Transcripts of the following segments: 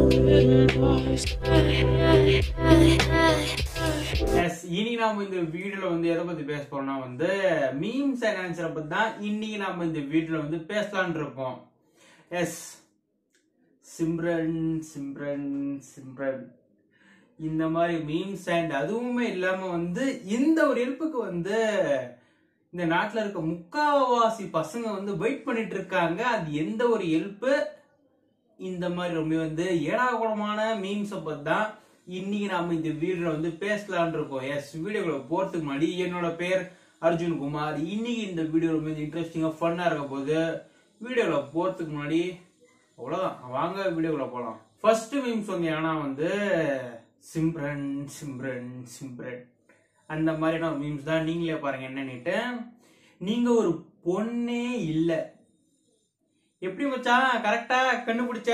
S இனி நாம இந்த வீடியோல வந்து எதை பத்தி பேச போறோம்னா வந்து மீம்ஸ் அண்ட் ஆன்சரை பத்தி தான் இன்னைக்கு நாம இந்த வீடியோல வந்து பேசலாம்னு இருக்கோம் எஸ் சிம்ரன் சிம்ரன் சிம்ரன் இந்த மாதிரி மீம்ஸ் அண்ட் அதுவுமே இல்லாம வந்து இந்த ஒரு ஹெல்ப்புக்கு வந்து இந்த நாட்டுல இருக்க முக்காவாசி பசங்க வந்து வெயிட் பண்ணிட்டு இருக்காங்க அது எந்த ஒரு ஹெல்ப் இந்த மாதிரி ரொம்ப வந்து ஏடாகுடமான மீம்ஸை பத்தி தான் இன்னைக்கு நாம இந்த வீடியோல வந்து பேசலாம்னு இருக்கோம் எஸ் வீடியோக்குள்ள போறதுக்கு முன்னாடி என்னோட பேர் அர்ஜுன் குமார் இன்னைக்கு இந்த வீடியோ ரொம்ப இன்ட்ரெஸ்டிங்கா ஃபன்னா இருக்க போது வீடியோல போறதுக்கு முன்னாடி அவ்வளவுதான் வாங்க வீடியோக்குள்ள போலாம் ஃபர்ஸ்ட் மீம்ஸ் வந்து ஏன்னா வந்து சிம்ரன் சிம்ரன் சிம்ரன் அந்த மாதிரியான மீம்ஸ் தான் நீங்களே பாருங்க என்னன்னுட்டு நீங்க ஒரு பொண்ணே இல்லை எப்படி மச்சான் கரெக்டா கண்டுபிடிச்ச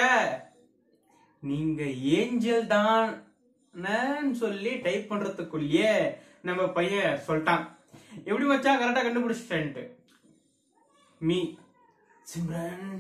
நீங்க ஏஞ்சல் தான் சொல்லி டைப் பண்றதுக்குள்ளேயே நம்ம பையன் சொல்லிட்டான் எப்படி மச்சான் கரெக்டா கண்டுபிடிச்சிட்டேன்ட்டு மீ சிம்ரன்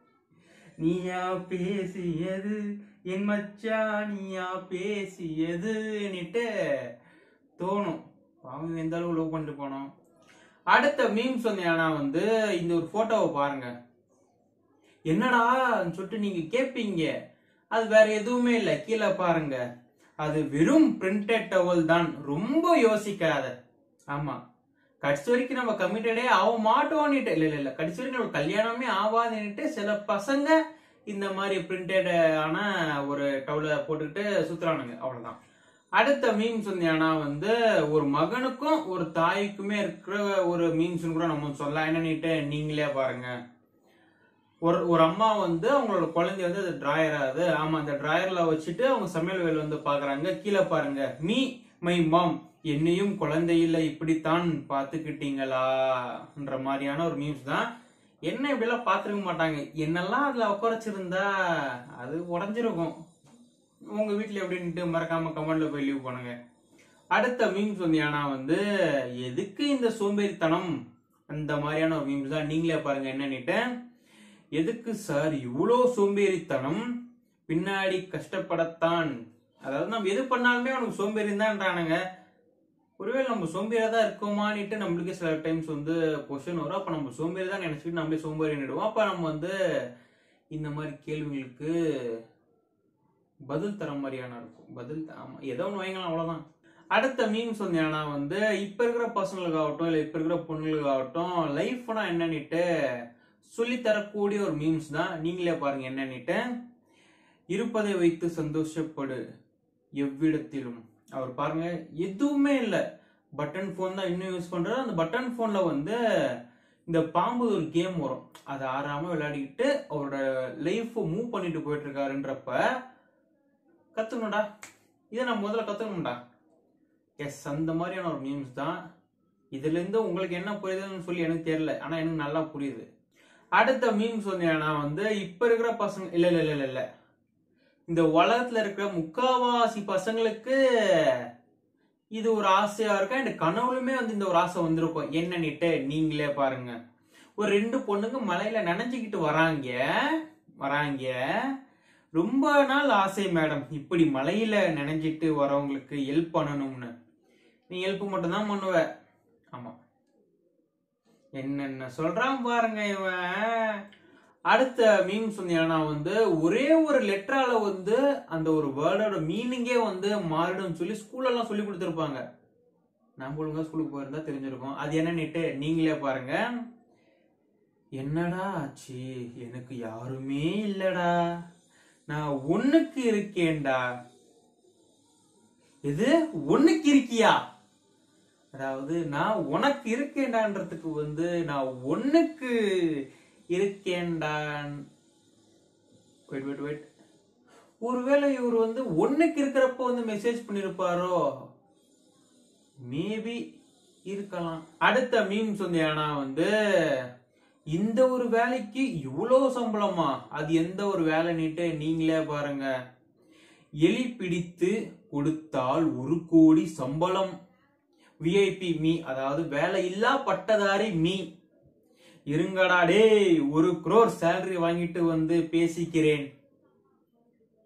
நீயா பேசியது என் மச்சான் நீயா பேசியதுன்னுட்டு தோணும் அவங்க எந்த அளவு லவ் பண்ணிட்டு போனோம் அடுத்த மீம்ஸ் வந்து ஏன்னா வந்து இந்த ஒரு போட்டோவை பாருங்க என்னடா சொல்லிட்டு நீங்க கேட்பீங்க அது வேற எதுவுமே இல்லை கீழே பாருங்க அது வெறும் பிரிண்டட் டவல் தான் ரொம்ப யோசிக்காத ஆமா கடைசி வரைக்கும் நம்ம கமிட்டடே ஆக மாட்டோம்னுட்டு இல்ல இல்ல இல்ல கடைசி வரைக்கும் நம்ம கல்யாணமே ஆகாதுன்னுட்டு சில பசங்க இந்த மாதிரி பிரிண்டட் ஆன ஒரு டவுல போட்டுக்கிட்டு சுத்துறானுங்க அவ்வளவுதான் அடுத்த மீம்ஸ் வந்து ஏன்னா வந்து ஒரு மகனுக்கும் ஒரு தாய்க்குமே இருக்கிற ஒரு மீம்ஸ் கூட நம்ம சொல்லலாம் என்னன்னுட்டு நீங்களே பாருங்க ஒரு ஒரு அம்மா வந்து அவங்களோட குழந்தைய வந்து அது டிராயர் ஆகுது ஆமா அந்த டிராயர்ல வச்சுட்டு அவங்க சமையல் வேலை வந்து பாக்குறாங்க கீழே பாருங்க மீ மை மாம் என்னையும் குழந்தையில இப்படித்தான் பாத்துக்கிட்டீங்களான்ற மாதிரியான ஒரு மீம்ஸ் தான் என்ன இப்படிலாம் பார்த்துருக்க மாட்டாங்க என்னெல்லாம் அதுல உட்காரச்சிருந்தா அது உடஞ்சிருக்கும் உங்க வீட்டுல எப்படின்ட்டு மறக்காம கமெண்ட்ல போய் லீவ் பண்ணுங்க அடுத்த மீம்ஸ் வந்து ஏன்னா வந்து எதுக்கு இந்த சோம்பேறித்தனம் அந்த மாதிரியான ஒரு மீம்ஸ் தான் நீங்களே பாருங்க என்னன்னுட்டு எதுக்கு சார் இவ்வளோ சோம்பேறித்தனம் பின்னாடி கஷ்டப்படத்தான் அதாவது நம்ம எது பண்ணாலுமே அவனுக்கு சோம்பேறி தான்றானுங்க ஒருவேளை நம்ம சோம்பேறியா தான் இருக்கோமான்னுட்டு நம்மளுக்கு சில டைம்ஸ் வந்து கொஸ்டின் வரும் அப்ப நம்ம சோம்பேறி தான் நினைச்சிட்டு நம்மளே சோம்பேறி நிடுவோம் அப்ப நம்ம வந்து இந்த மாதிரி கேள்விகளுக்கு பதில் தர மாதிரியான இருக்கும் பதில் த- ஆமா ஏதோ ஒன்று வைங்கலாம் அவ்வளவுதான் அடுத்த மீம்ஸ் வந்து ஏன்னா வந்து இப்ப இருக்கிற பசங்களுக்காகட்டும் இல்ல இப்ப இருக்கிற பொண்ணுங்களுக்காகட்டும் லைஃப்னா என்னன்னுட்டு சொல்லி தரக்கூடிய ஒரு மீம்ஸ் தான் நீங்களே பாருங்க என்னன்னுட்டு இருப்பதை வைத்து சந்தோஷப்படு எவ்விடத்திலும் அவர் பாருங்க எதுவுமே இல்லை பட்டன் ஃபோன் தான் இன்னும் யூஸ் பண்றாரு அந்த பட்டன் ஃபோன்ல வந்து இந்த பாம்பு ஒரு கேம் வரும் அதை ஆறாம விளையாடிக்கிட்டு அவரோட லைஃப் மூவ் பண்ணிட்டு போயிட்டு இருக்காருன்றப்ப கத்துக்கணும்டா இதை நான் முதல்ல கத்துக்கணும்டா எஸ் அந்த மாதிரியான ஒரு மீம்ஸ் தான் இதுல இருந்து உங்களுக்கு என்ன புரியுதுன்னு சொல்லி எனக்கு தெரியல ஆனா எனக்கு நல்லா புரியுது அடுத்த மீம்ஸ் வந்து ஏன்னா வந்து இப்ப இருக்கிற பசங்க இல்ல இல்ல இல்ல இல்ல இல்ல இந்த உலகத்துல இருக்கிற முக்காவாசி பசங்களுக்கு இது ஒரு ஆசையா இருக்கும் அண்ட் கனவுலுமே வந்து இந்த ஒரு ஆசை வந்திருக்கும் என்னன்னுட்டு நீங்களே பாருங்க ஒரு ரெண்டு பொண்ணுங்க மலையில நனைஞ்சுக்கிட்டு வராங்க வராங்க ரொம்ப நாள் ஆசை மேடம் இப்படி மலையில நனைஞ்சிட்டு வரவங்களுக்கு ஹெல்ப் பண்ணணும்னு நீ ஹெல்ப் மட்டும் தான் பண்ணுவ ஆமா என்னென்ன சொல்றான் பாருங்க இவன் அடுத்த மீம்ஸ் வந்து ஏன்னா வந்து ஒரே ஒரு லெட்டரால வந்து அந்த ஒரு வேர்டோட மீனிங்கே வந்து மாறிடும் சொல்லி ஸ்கூல்ல எல்லாம் சொல்லி கொடுத்துருப்பாங்க நம்ம ஒழுங்கா ஸ்கூலுக்கு போயிருந்தா தெரிஞ்சிருக்கும் அது என்னன்னுட்டு நீங்களே பாருங்க என்னடா ஆச்சு எனக்கு யாருமே இல்லடா நான் ஒண்ணுக்கு இருக்கேன்டா இது ஒண்ணுக்கு இருக்கியா அதாவது நான் உனக்கு இருக்கேன்டான்றதுக்கு வந்து நான் ஒண்ணுக்கு இருக்கேன்டான் வெயிட் வெயிட் வெயிட் ஒருவேளை இவர் வந்து ஒண்ணுக்கு இருக்கிறப்ப வந்து மெசேஜ் பண்ணிருப்பாரோ மேபி இருக்கலாம் அடுத்த மீம்ஸ் வந்து ஏன்னா வந்து இந்த ஒரு வேலைக்கு இவ்வளோ சம்பளமா அது எந்த ஒரு வேலைன்னுட்டு நீங்களே பாருங்க எலி பிடித்து கொடுத்தால் ஒரு கோடி சம்பளம் விஐபி மீ அதாவது வேலை இல்லா பட்டதாரி மீ இருங்கடா டேய் ஒரு குரோர் சேலரி வாங்கிட்டு வந்து பேசிக்கிறேன்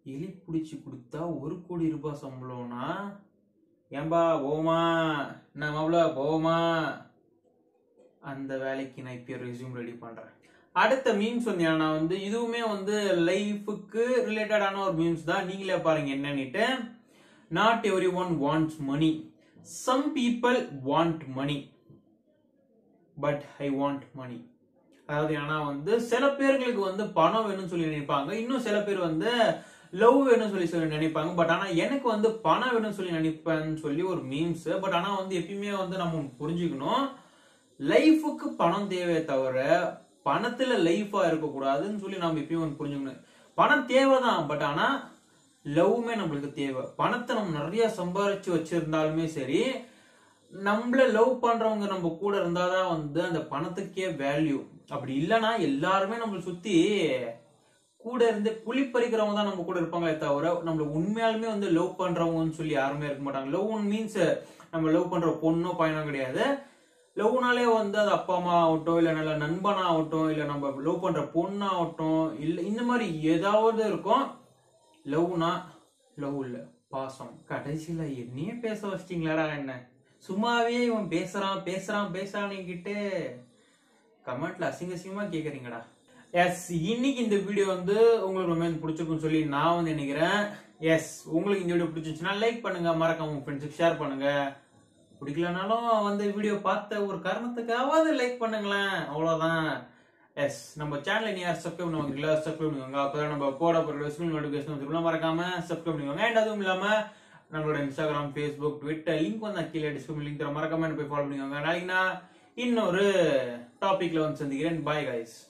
எலி பிடிச்சி கொடுத்தா ஒரு கோடி ரூபாய் சம்பளம்னா ஏன்பா போமா என்ன மாப்பிள போமா அந்த வேலைக்கு நான் இப்போ ரெஸ்யூம் ரெடி பண்றேன் அடுத்த மீம்ஸ் வந்து என்னன்னா வந்து இதுவுமே வந்து லைஃபுக்கு ரிலேட்டடான ஒரு மீம்ஸ் தான் நீங்களே பாருங்க என்னன்னுட்டு not every one wants money some people want money but I want money அதாவது ஏன்னா வந்து சில பேர்களுக்கு வந்து பணம் வேணும்னு சொல்லி நினைப்பாங்க இன்னும் சில பேர் வந்து லவ் வேணும்னு சொல்லி சொல்லி நினைப்பாங்க பட் ஆனா எனக்கு வந்து பணம் வேணும்னு சொல்லி நினைப்பேன்னு சொல்லி ஒரு மீம்ஸ் பட் ஆனா வந்து எப்பயுமே வந்து நம்ம ஒண்ணு புரிஞ்சுக்கணும் லைஃபுக்கு பணம் தேவையே தவிர பணத்துல லைஃபா இருக்கக்கூடாதுன்னு சொல்லி நம்ம எப்பயும் ஒன்று புரிஞ்சுக்கணும் பணம் தேவைதான் பட் ஆனா லவ்வுமே நம்மளுக்கு தேவை பணத்தை நம்ம நிறைய சம்பாரிச்சு வச்சிருந்தாலுமே சரி நம்மள லவ் பண்றவங்க நம்ம கூட இருந்தாதான் வந்து அந்த பணத்துக்கே வேல்யூ அப்படி இல்லைன்னா எல்லாருமே நம்மளை சுத்தி கூட இருந்து குழி பறிக்கிறவங்க தான் நம்ம கூட இருப்பாங்களே தவிர நம்மள உண்மையாலுமே வந்து லவ் பண்றவங்கன்னு சொல்லி யாருமே இருக்க மாட்டாங்க லவ் மீன்ஸ் நம்ம லவ் பண்ற பொண்ணோ பையனோ கிடையாது லவ்னாலே வந்து அது அப்பா அம்மா ஆகட்டும் இல்ல நல்ல நண்பனா ஆகட்டும் இல்ல நம்ம லவ் பண்ற பொண்ணாகட்டும் இல்ல இந்த மாதிரி ஏதாவது இருக்கும் லவ்னா லவ் இல்ல பாசம் கடைசியில என்னையே பேச வச்சிட்டீங்களாடா என்ன சும்மாவே இவன் பேசுறான் பேசுறான் பேசுறான்னுக்கிட்டு கமெண்ட்ல அசிங்க அசிங்கமா கேக்குறீங்கடா எஸ் இன்னைக்கு இந்த வீடியோ வந்து உங்களுக்கு ரொம்ப பிடிச்சிருக்குன்னு சொல்லி நான் வந்து நினைக்கிறேன் எஸ் உங்களுக்கு இந்த வீடியோ பிடிச்சிருச்சுன்னா லைக் பண்ணுங்க மறக்காம உங்க ஃப்ரெண்ட்ஸுக்கு ஷேர் பண்ணுங்க பிடிக்கலனாலும் வந்து வீடியோ பார்த்த ஒரு காரணத்துக்காவது லைக் பண்ணுங்களேன் அவ்வளவுதான் எஸ் நம்ம சேனலை நீ யார் சப்ஸ்கிரைப் பண்ணுவாங்க சப்ஸ்கிரைப் பண்ணுவாங்க அப்பதான் நம்ம போட போகிற ஸ்கூல் நோட்டிஃபிகேஷன் வந்து மறக்காம சப்ஸ்கிரைப் பண்ணுவாங்க அண்ட் அதுவும் இல்லாம நம்மளோட இன்ஸ்டாகிராம் ஃபேஸ்புக் ட்விட்டர் லிங்க் வந்து நான் கீழே டிஸ்கிரிப்ஷன் லிங்க் தர மறக்காம என்ன போய் ஃபாலோ பண்ணிக்கோங்க நாளைக்கு நான் இன்னொரு டாபிக்ல வந்து சந்திக்கிறேன் பாய் கைஸ்